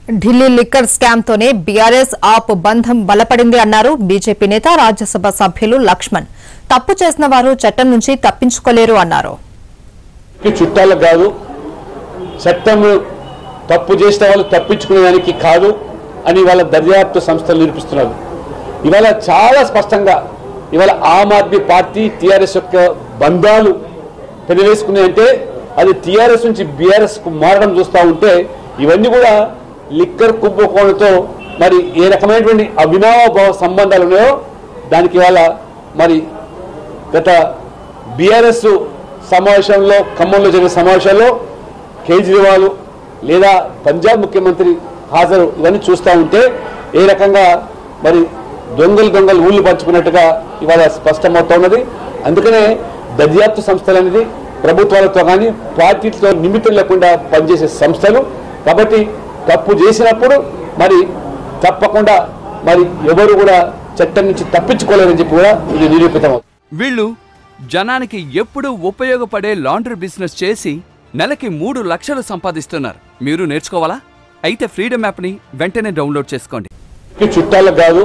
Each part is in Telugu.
ఢిల్లీ లిక్కర్ స్కామ్ తోనే బీఆర్ఎస్ ఆప్ బంధం బలపడింది అన్నారు బీజేపీ నేత రాజ్యసభ సభ్యులు లక్ష్మణ్ తప్పు చేసిన వారు చట్టం నుంచి తప్పించుకోలేరు అన్నారు కి చుట్టాలకు కాదు చట్టం తప్పు చేసిన వాళ్ళు తప్పించుకునేదానికి కాదు అని వాళ్ళ దర్యాప్తు సంస్థలు నిరూపిస్తున్నారు ఇవాళ చాలా స్పష్టంగా ఇవాళ ఆమ్ ఆద్మీ పార్టీ టీఆర్ఎస్ యొక్క బంధాలు పెనవేసుకున్నాయంటే అది టీఆర్ఎస్ నుంచి బీఆర్ఎస్ కు మారడం చూస్తూ ఉంటే ఇవన్నీ కూడా లిక్కర్ కుంభకోణంతో మరి ఏ రకమైనటువంటి అవినాభావ సంబంధాలు ఉన్నాయో దానికి ఇవాళ మరి గత బీఆర్ఎస్ సమావేశంలో ఖమ్మంలో జరిగిన సమావేశంలో కేజ్రీవాల్ లేదా పంజాబ్ ముఖ్యమంత్రి హాజరు ఇవన్నీ చూస్తూ ఉంటే ఏ రకంగా మరి దొంగలు దొంగలు ఊళ్ళు పంచుకున్నట్టుగా ఇవాళ స్పష్టమవుతా ఉన్నది అందుకనే దర్యాప్తు సంస్థలు అనేది ప్రభుత్వాలతో కానీ పార్టీలతో నిమిత్తం లేకుండా పనిచేసే సంస్థలు కాబట్టి తప్పు చేసినప్పుడు మరి తప్పకుండా మరి ఎవరు కూడా చట్టం నుంచి తప్పించుకోలేరని చెప్పి కూడా ఇది నిరూపితం వీళ్ళు జనానికి ఎప్పుడూ ఉపయోగపడే లాండ్రీ బిజినెస్ చేసి నెలకి మూడు లక్షలు సంపాదిస్తున్నారు మీరు నేర్చుకోవాలా అయితే ఫ్రీడమ్ యాప్ని వెంటనే డౌన్లోడ్ చేసుకోండి కి చుట్టాలకు కాదు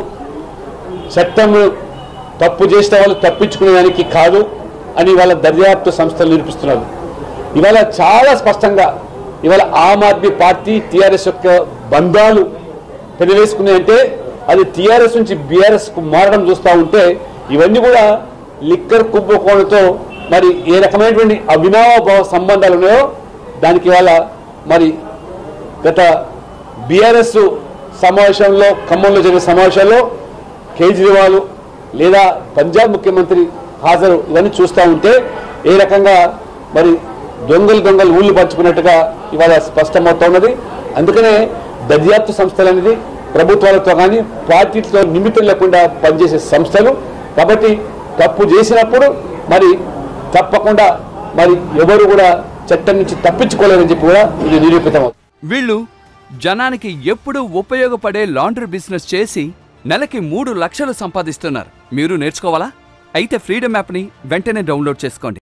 చట్టం తప్పు చేసిన వాళ్ళు తప్పించుకునేదానికి కాదు అని వాళ్ళ దర్యాప్తు సంస్థలు నిరూపిస్తున్నారు ఇవాళ చాలా స్పష్టంగా ఇవాళ ఆమ్ ఆద్మీ పార్టీ టీఆర్ఎస్ యొక్క బంధాలు పెనవేసుకున్నాయంటే అది టీఆర్ఎస్ నుంచి బీఆర్ఎస్ కు మారడం చూస్తూ ఉంటే ఇవన్నీ కూడా లిక్కర్ కుంభకోణంతో మరి ఏ రకమైనటువంటి అవినాభావ సంబంధాలు ఉన్నాయో దానికి ఇవాళ మరి గత బీఆర్ఎస్ సమావేశంలో ఖమ్మంలో జరిగిన సమావేశంలో కేజ్రీవాల్ లేదా పంజాబ్ ముఖ్యమంత్రి హాజరు ఇవన్నీ చూస్తూ ఉంటే ఏ రకంగా మరి దొంగలు దొంగలు ఊళ్ళు పంచుకున్నట్టుగా ఇవాళ స్పష్టమవుతా ఉన్నది అందుకనే దర్యాప్తు సంస్థలు అనేది ప్రభుత్వాలతో కానీ పార్టీలతో నిమిత్తం లేకుండా పనిచేసే సంస్థలు కాబట్టి తప్పు చేసినప్పుడు మరి తప్పకుండా మరి ఎవరు కూడా చట్టం నుంచి తప్పించుకోలేరని చెప్పి కూడా ఇది నిరూపితం వీళ్ళు జనానికి ఎప్పుడూ ఉపయోగపడే లాండ్రీ బిజినెస్ చేసి నెలకి మూడు లక్షలు సంపాదిస్తున్నారు మీరు నేర్చుకోవాలా అయితే ఫ్రీడమ్ యాప్ని వెంటనే డౌన్లోడ్ చేసుకోండి